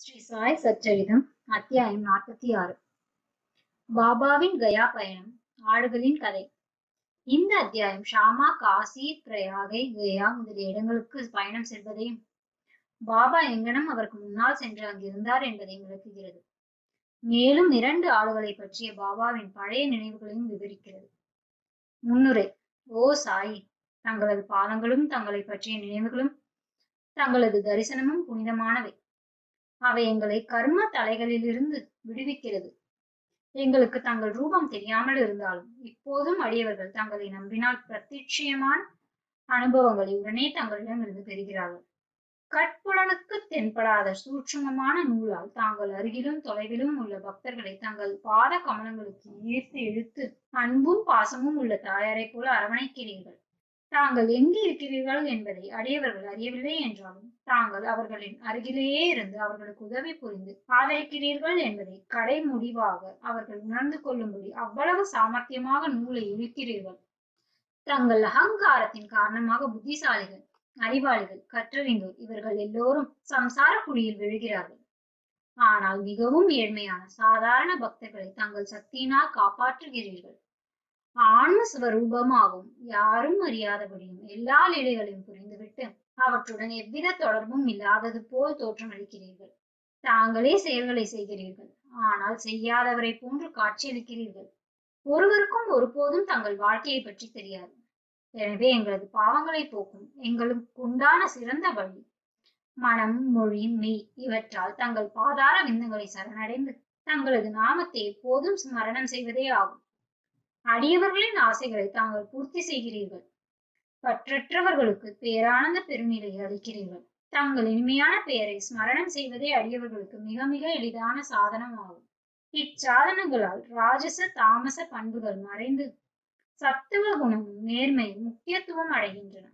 ஸ்ரீ சாய் சச்சரிதம் அத்தியாயம் நாற்பத்தி ஆறு பாபாவின் கயா பயணம் ஆடுகளின் கதை இந்த அத்தியாயம் ஷாமா காசி பிரயாகை கயா முதலிய இடங்களுக்கு பயணம் செல்வதையும் பாபா எங்கனம் அவருக்கு முன்னால் சென்று அங்கிருந்தார் என்பதையும் விளக்குகிறது மேலும் இரண்டு ஆடுகளை பற்றிய பாபாவின் பழைய நினைவுகளையும் விவரிக்கிறது முன்னுரை ஓ சாயி தங்களது பாதங்களும் தங்களை பற்றிய நினைவுகளும் தங்களது தரிசனமும் புனிதமானவை அவை எங்களை கர்ம தலைகளிலிருந்து விடுவிக்கிறது எங்களுக்கு தங்கள் ரூபம் தெரியாமல் இருந்தாலும் இப்போதும் அடியவர்கள் தங்களை நம்பினால் பிரத்யட்சியமான அனுபவங்களை உடனே தங்களிடமிருந்து பெறுகிறார்கள் கட்புலனுக்கு தென்படாத சூட்சுமமான நூலால் தாங்கள் அருகிலும் தொலைவிலும் உள்ள பக்தர்களை தங்கள் பாத கமலங்களுக்கு ஈர்த்து இழுத்து அன்பும் பாசமும் உள்ள தாயாரை போல அரவணைக்கிறீர்கள் தாங்கள் எங்கு இருக்கிறீர்கள் என்பதை அடியவர்கள் அறியவில்லை என்றாலும் தாங்கள் அவர்களின் அருகிலேயே இருந்து அவர்களுக்கு உதவி புரிந்து ஆதரிக்கிறீர்கள் என்பதை கடை முடிவாக அவர்கள் உணர்ந்து கொள்ளும்படி அவ்வளவு சாமர்த்தியமாக நூலை இழுக்கிறீர்கள் தங்கள் அகங்காரத்தின் காரணமாக புத்திசாலிகள் அறிவாளிகள் கற்றறிந்தோர் இவர்கள் எல்லோரும் சம்சார குழியில் விழுகிறார்கள் ஆனால் மிகவும் ஏழ்மையான சாதாரண பக்தர்களை தங்கள் சக்தியினால் காப்பாற்றுகிறீர்கள் ஆன்ம ஸ்வரூபமாகவும் யாரும் அறியாதபடியும் எல்லா லீலைகளையும் புரிந்துவிட்டு அவற்றுடன் எவ்வித தொடர்பும் இல்லாதது போல் தோற்றமளிக்கிறீர்கள் தாங்களே செயல்களை செய்கிறீர்கள் ஆனால் செய்யாதவரை போன்று காட்சியளிக்கிறீர்கள் ஒருவருக்கும் ஒருபோதும் தங்கள் வாழ்க்கையை பற்றி தெரியாது எனவே எங்களது பாவங்களை போக்கும் எங்களுக்கு உண்டான சிறந்த வழி மனம் மொழி மெய் இவற்றால் தங்கள் பாதார விந்தங்களை சரணடைந்து தங்களது நாமத்தை எப்போதும் ஸ்மரணம் செய்வதே ஆகும் அடியவர்களின் ஆசைகளை தாங்கள் பூர்த்தி செய்கிறீர்கள் பற்றற்றவர்களுக்கு பேரானந்த பெருநிலையை அளிக்கிறீர்கள் தங்கள் இனிமையான பெயரை ஸ்மரணம் செய்வதே அடியவர்களுக்கு மிக மிக எளிதான சாதனம் ஆகும் இச்சாதனங்களால் ராஜச தாமச பண்புகள் மறைந்து சத்துவ குணமும் நேர்மையும் முக்கியத்துவம் அடைகின்றன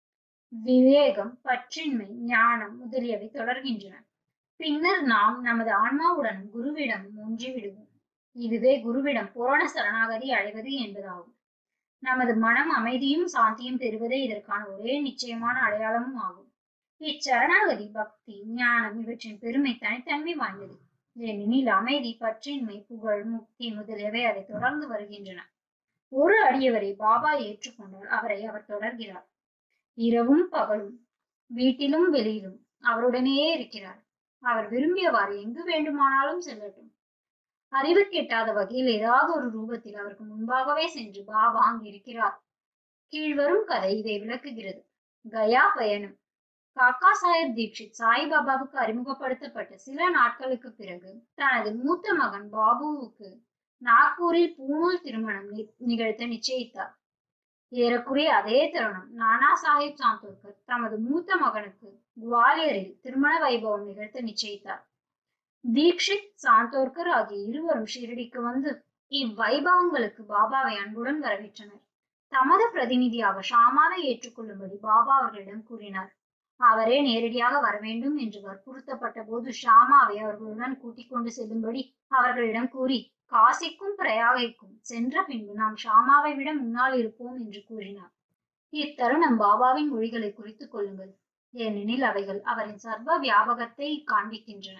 விவேகம் பற்றின்மை ஞானம் முதலியவை தொடர்கின்றன பின்னர் நாம் நமது ஆன்மாவுடனும் குருவிடமும் ஒன்றிவிடுவோம் இதுவே குருவிடம் பூரண சரணாகதி அடைவது என்பதாகும் நமது மனம் அமைதியும் சாந்தியும் பெறுவதே இதற்கான ஒரே நிச்சயமான அடையாளமும் ஆகும் இச்சரணாகதி பக்தி ஞானம் இவற்றின் பெருமை தனித்தன்மை வாய்ந்தது ஏனெனில் அமைதி பற்றின்மை புகழ் முக்தி முதலியவை அதை தொடர்ந்து வருகின்றன ஒரு அடியவரை பாபா ஏற்றுக்கொண்டால் அவரை அவர் தொடர்கிறார் இரவும் பகலும் வீட்டிலும் வெளியிலும் அவருடனேயே இருக்கிறார் அவர் விரும்பியவாறு எங்கு வேண்டுமானாலும் செல்லட்டும் அறிவு கெட்டாத வகையில் ஏதாவது ஒரு ரூபத்தில் அவருக்கு முன்பாகவே சென்று பாபா அங்கு இருக்கிறார் கீழ்வரும் கதை இதை விளக்குகிறது கயா பயணம் காக்கா சாஹிப் தீட்சித் சாய்பாபாவுக்கு அறிமுகப்படுத்தப்பட்ட சில நாட்களுக்கு பிறகு தனது மூத்த மகன் பாபுவுக்கு நாக்பூரில் பூணூல் திருமணம் நிகழ்த்த நிச்சயித்தார் ஏறக்குறைய அதே தருணம் நானா சாஹிப் சாந்தோர்கர் தமது மூத்த மகனுக்கு குவாலியரில் திருமண வைபவம் நிகழ்த்த நிச்சயித்தார் தீக்ஷித் சாந்தோர்கர் ஆகிய இருவரும் ஷிரடிக்கு வந்து இவ்வைபவங்களுக்கு பாபாவை அன்புடன் வரவேற்றனர் தமது பிரதிநிதியாக ஷாமாவை ஏற்றுக்கொள்ளும்படி பாபா அவர்களிடம் கூறினார் அவரே நேரடியாக வர வேண்டும் என்று வற்புறுத்தப்பட்ட போது ஷாமாவை அவர்களுடன் கூட்டிக் கொண்டு செல்லும்படி அவர்களிடம் கூறி காசிக்கும் பிரயாகைக்கும் சென்ற பின்பு நாம் ஷாமாவை விட முன்னால் இருப்போம் என்று கூறினார் இத்தருணம் பாபாவின் மொழிகளை குறித்துக் கொள்ளுங்கள் ஏனெனில் அவைகள் அவரின் சர்வ வியாபகத்தை காண்பிக்கின்றன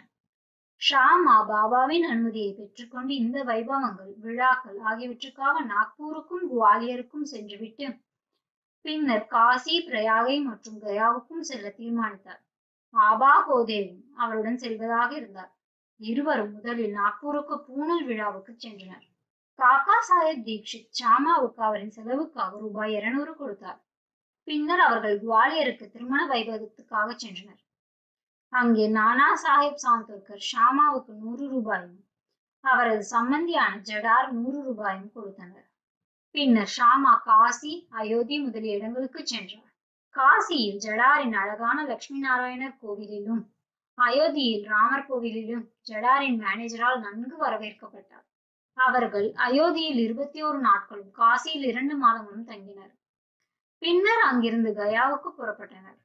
ஷாமா பாபாவின் அனுமதியை பெற்றுக்கொண்டு இந்த வைபவங்கள் விழாக்கள் ஆகியவற்றுக்காக நாக்பூருக்கும் குவாலியருக்கும் சென்றுவிட்டு பின்னர் காசி பிரயாகை மற்றும் கயாவுக்கும் செல்ல தீர்மானித்தார் ஆபா கோதேவும் அவருடன் செல்வதாக இருந்தார் இருவரும் முதலில் நாக்பூருக்கு பூனல் விழாவுக்கு சென்றனர் காக்கா சாஹிப் தீக்ஷித் ஷாமாவுக்கு அவரின் செலவுக்காக ரூபாய் இருநூறு கொடுத்தார் பின்னர் அவர்கள் குவாலியருக்கு திருமண வைபவத்துக்காக சென்றனர் அங்கே நானா சாஹிப் சாந்தோர்கர் ஷாமாவுக்கு நூறு ரூபாயும் அவரது சம்பந்தியான ஜடார் நூறு ரூபாயும் கொடுத்தனர் பின்னர் ஷாமா காசி அயோத்தி முதலிய இடங்களுக்கு சென்றார் காசியில் ஜடாரின் அழகான லட்சுமி நாராயணர் கோவிலிலும் அயோத்தியில் ராமர் கோவிலிலும் ஜடாரின் மேனேஜரால் நன்கு வரவேற்கப்பட்டார் அவர்கள் அயோத்தியில் இருபத்தி ஒரு நாட்களும் காசியில் இரண்டு மாதங்களும் தங்கினர் பின்னர் அங்கிருந்து கயாவுக்கு புறப்பட்டனர்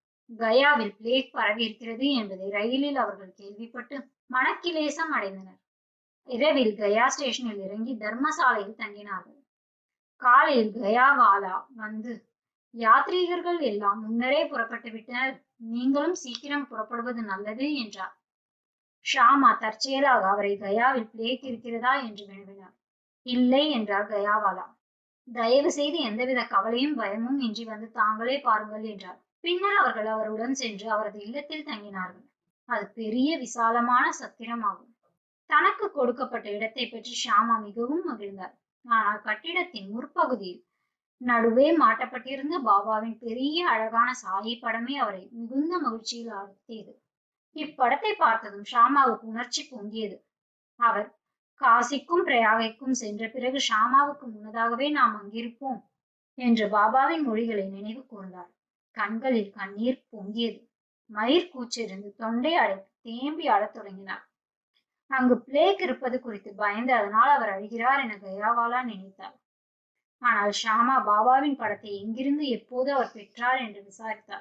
கயாவில் பிளேக் பரவி இருக்கிறது என்பதை ரயிலில் அவர்கள் கேள்விப்பட்டு மனக்கிலேசம் அடைந்தனர் இரவில் கயா ஸ்டேஷனில் இறங்கி தர்மசாலையில் தங்கினார்கள் காலையில் கயாவாலா வந்து யாத்ரீகர்கள் எல்லாம் முன்னரே புறப்பட்டு விட்டனர் நீங்களும் சீக்கிரம் புறப்படுவது நல்லது என்றார் ஷாமா தற்செயலாக அவரை கயாவில் பிளேக் இருக்கிறதா என்று வினவினார் இல்லை என்றார் கயாவாலா தயவு செய்து எந்தவித கவலையும் பயமும் இன்றி வந்து தாங்களே பாருங்கள் என்றார் பின்னர் அவர்கள் அவருடன் சென்று அவரது இல்லத்தில் தங்கினார்கள் அது பெரிய விசாலமான சத்திரமாகும் தனக்கு கொடுக்கப்பட்ட இடத்தை பற்றி ஷாமா மிகவும் மகிழ்ந்தார் ஆனால் கட்டிடத்தின் முற்பகுதியில் நடுவே மாட்டப்பட்டிருந்த பாபாவின் பெரிய அழகான சாயி படமே அவரை மிகுந்த மகிழ்ச்சியில் ஆழ்த்தியது இப்படத்தை பார்த்ததும் ஷாமாவுக்கு உணர்ச்சி பொங்கியது அவர் காசிக்கும் பிரயாகைக்கும் சென்ற பிறகு ஷாமாவுக்கு முன்னதாகவே நாம் அங்கிருப்போம் என்று பாபாவின் மொழிகளை நினைவு கூர்ந்தார் கண்களில் கண்ணீர் பொங்கியது மயிர் கூச்சிருந்து தொண்டை அடைத்து தேம்பி அழத் தொடங்கினார் அங்கு பிளேக் இருப்பது குறித்து பயந்து அதனால் அவர் அழுகிறார் என கயாவாலா நினைத்தார் ஆனால் ஷாமா பாபாவின் படத்தை எங்கிருந்து எப்போது அவர் பெற்றார் என்று விசாரித்தார்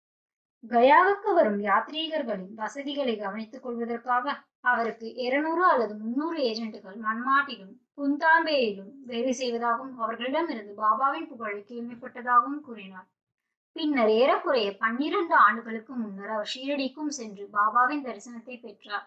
கயாவுக்கு வரும் யாத்ரீகர்களின் வசதிகளை கவனித்துக் கொள்வதற்காக அவருக்கு இருநூறு அல்லது முன்னூறு ஏஜென்ட்டுகள் மண்மாட்டிலும் புந்தாம்பேயிலும் வேலை செய்வதாகவும் அவர்களிடமிருந்து பாபாவின் புகழை கேள்விப்பட்டதாகவும் கூறினார் பின்னர் ஏறக்குறைய பன்னிரண்டு ஆண்டுகளுக்கு முன்னர் அவர் ஷீரடிக்கும் சென்று பாபாவின் தரிசனத்தை பெற்றார்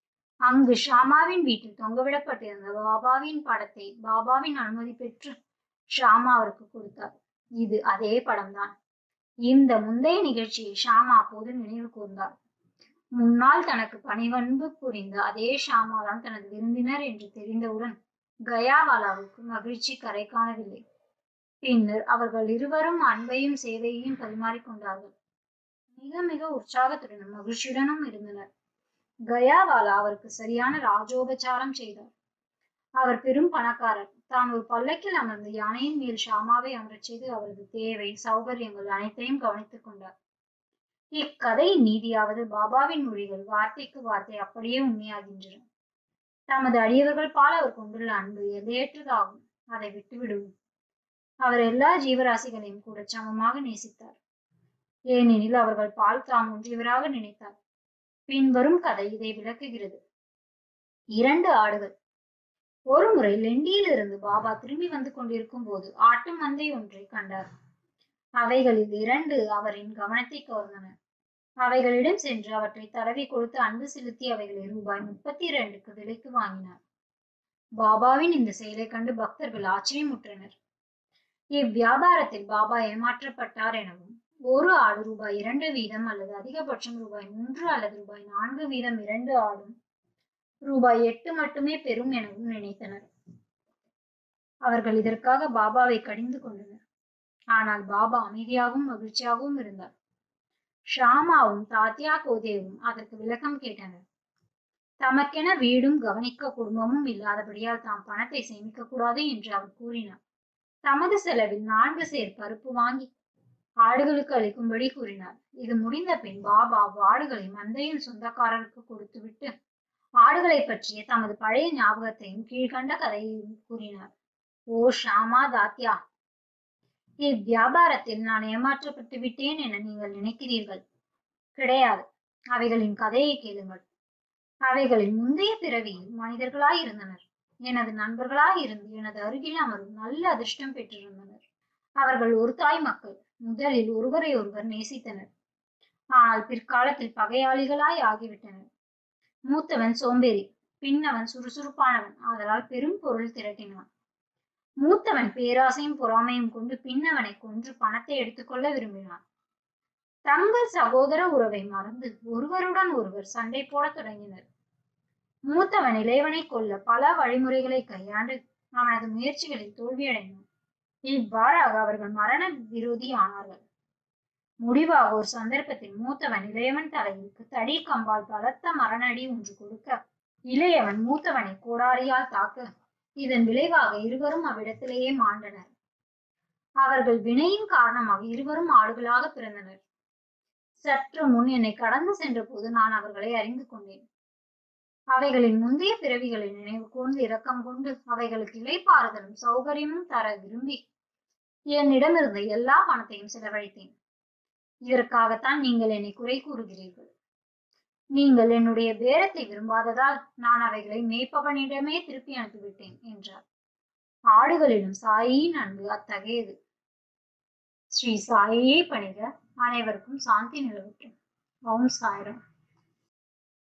அங்கு ஷாமாவின் வீட்டில் தொங்கவிடப்பட்டிருந்த பாபாவின் படத்தை பாபாவின் அனுமதி பெற்று ஷாமா அவருக்கு கொடுத்தார் இது அதே படம்தான் இந்த முந்தைய நிகழ்ச்சியை ஷாமா அப்போது நினைவு கூர்ந்தார் முன்னால் தனக்கு பணிவன்பு புரிந்த அதே ஷாமா தான் தனது விருந்தினர் என்று தெரிந்தவுடன் கயாவாலாவுக்கு மகிழ்ச்சி கரை காணவில்லை பின்னர் அவர்கள் இருவரும் அன்பையும் சேவையையும் பரிமாறிக்கொண்டார்கள் மிக மிக உற்சாகத்துடனும் மகிழ்ச்சியுடனும் இருந்தனர் கயாவாலா அவருக்கு சரியான ராஜோபச்சாரம் செய்தார் அவர் பெரும் பணக்காரர் தான் ஒரு பல்லக்கில் அமர்ந்து யானையின் மேல் ஷாமாவை அமரச் செய்து அவரது தேவை சௌகரியங்கள் அனைத்தையும் கவனித்துக் கொண்டார் இக்கதையின் நீதியாவது பாபாவின் மொழிகள் வார்த்தைக்கு வார்த்தை அப்படியே உண்மையாகின்றன தமது அடியவர்கள் பால் அவர் கொண்டுள்ள அன்பு எல்லையற்றதாகும் அதை விட்டுவிடுவோம் அவர் எல்லா ஜீவராசிகளையும் கூட சமமாக நேசித்தார் ஏனெனில் அவர்கள் பால் தாம் ஒன்றியவராக நினைத்தார் பின்வரும் கதை இதை விளக்குகிறது இரண்டு ஆடுகள் ஒரு முறை லெண்டியில் இருந்து பாபா திரும்பி வந்து கொண்டிருக்கும் போது ஆட்டு மந்தை ஒன்றை கண்டார் அவைகளில் இரண்டு அவரின் கவனத்தை கவர்ந்தன அவைகளிடம் சென்று அவற்றை தடவி கொடுத்து அன்பு செலுத்தி அவைகளை ரூபாய் முப்பத்தி இரண்டுக்கு விலைக்கு வாங்கினார் பாபாவின் இந்த செயலை கண்டு பக்தர்கள் ஆச்சரியமுற்றனர் இவ்வியாபாரத்தில் பாபா ஏமாற்றப்பட்டார் எனவும் ஒரு ஆடு ரூபாய் இரண்டு வீதம் அல்லது அதிகபட்சம் ரூபாய் மூன்று அல்லது ரூபாய் நான்கு வீதம் இரண்டு ஆடும் ரூபாய் எட்டு மட்டுமே பெறும் எனவும் நினைத்தனர் அவர்கள் இதற்காக பாபாவை கடிந்து கொண்டனர் ஆனால் பாபா அமைதியாகவும் மகிழ்ச்சியாகவும் இருந்தார் ஷாமாவும் தாத்தியா கோதேவும் அதற்கு விளக்கம் கேட்டனர் தமக்கென வீடும் கவனிக்க குடும்பமும் இல்லாதபடியால் தாம் பணத்தை சேமிக்க கூடாது என்று அவர் கூறினார் தமது செலவில் நான்கு சேர் பருப்பு வாங்கி ஆடுகளுக்கு அளிக்கும்படி கூறினார் இது முடிந்த பின் பாபா ஆடுகளை மந்தையின் சொந்தக்காரருக்கு கொடுத்துவிட்டு ஆடுகளை பற்றிய தமது பழைய ஞாபகத்தையும் கீழ்கண்ட கதையையும் கூறினார் ஓ ஷாமா தாத்யா இவ்வியாபாரத்தில் நான் ஏமாற்றப்பட்டு விட்டேன் என நீங்கள் நினைக்கிறீர்கள் கிடையாது அவைகளின் கதையை கேளுங்கள் அவைகளின் முந்தைய பிறவியில் மனிதர்களாய் இருந்தனர் எனது நண்பர்களாய் இருந்து எனது அருகில் அமரும் நல்ல அதிர்ஷ்டம் பெற்றிருந்தனர் அவர்கள் ஒரு தாய் மக்கள் முதலில் ஒருவரை ஒருவர் நேசித்தனர் ஆனால் பிற்காலத்தில் பகையாளிகளாய் ஆகிவிட்டனர் மூத்தவன் சோம்பேறி பின்னவன் சுறுசுறுப்பானவன் ஆதலால் பெரும் பொருள் திரட்டினான் மூத்தவன் பேராசையும் பொறாமையும் கொண்டு பின்னவனை கொன்று பணத்தை எடுத்துக்கொள்ள விரும்பினான் தங்கள் சகோதர உறவை மறந்து ஒருவருடன் ஒருவர் சண்டை போடத் தொடங்கினர் மூத்தவன் இளையவனை கொல்ல பல வழிமுறைகளை கையாண்டு அவனது முயற்சிகளில் தோல்வியடைந்தான் இவ்வாறாக அவர்கள் மரண விரோதி ஆனார்கள் முடிவாக ஒரு சந்தர்ப்பத்தில் மூத்தவன் இளையவன் தலையில் தடி கம்பால் பலத்த மரணடி ஒன்று கொடுக்க இளையவன் மூத்தவனை கோடாரியால் தாக்க இதன் விளைவாக இருவரும் அவ்விடத்திலேயே மாண்டனர் அவர்கள் வினையின் காரணமாக இருவரும் ஆடுகளாக பிறந்தனர் சற்று முன் என்னை கடந்து சென்ற போது நான் அவர்களை அறிந்து கொண்டேன் அவைகளின் முந்தைய பிறவிகளை நினைவு கூர்ந்து இரக்கம் கொண்டு அவைகளுக்கு இலைப்பாறுதலும் சௌகரியமும் தர விரும்பி என்னிடமிருந்த எல்லா பணத்தையும் செலவழித்தேன் இதற்காகத்தான் நீங்கள் என்னை குறை கூறுகிறீர்கள் நீங்கள் என்னுடைய பேரத்தை விரும்பாததால் நான் அவைகளை மேய்ப்பவனிடமே திருப்பி அனுப்பிவிட்டேன் என்றார் ஆடுகளிடம் சாயியின் அன்பு அத்தகையது ஸ்ரீ சாயியை பணிக அனைவருக்கும் சாந்தி நிலவட்டும் ஓம் சாய்ராம்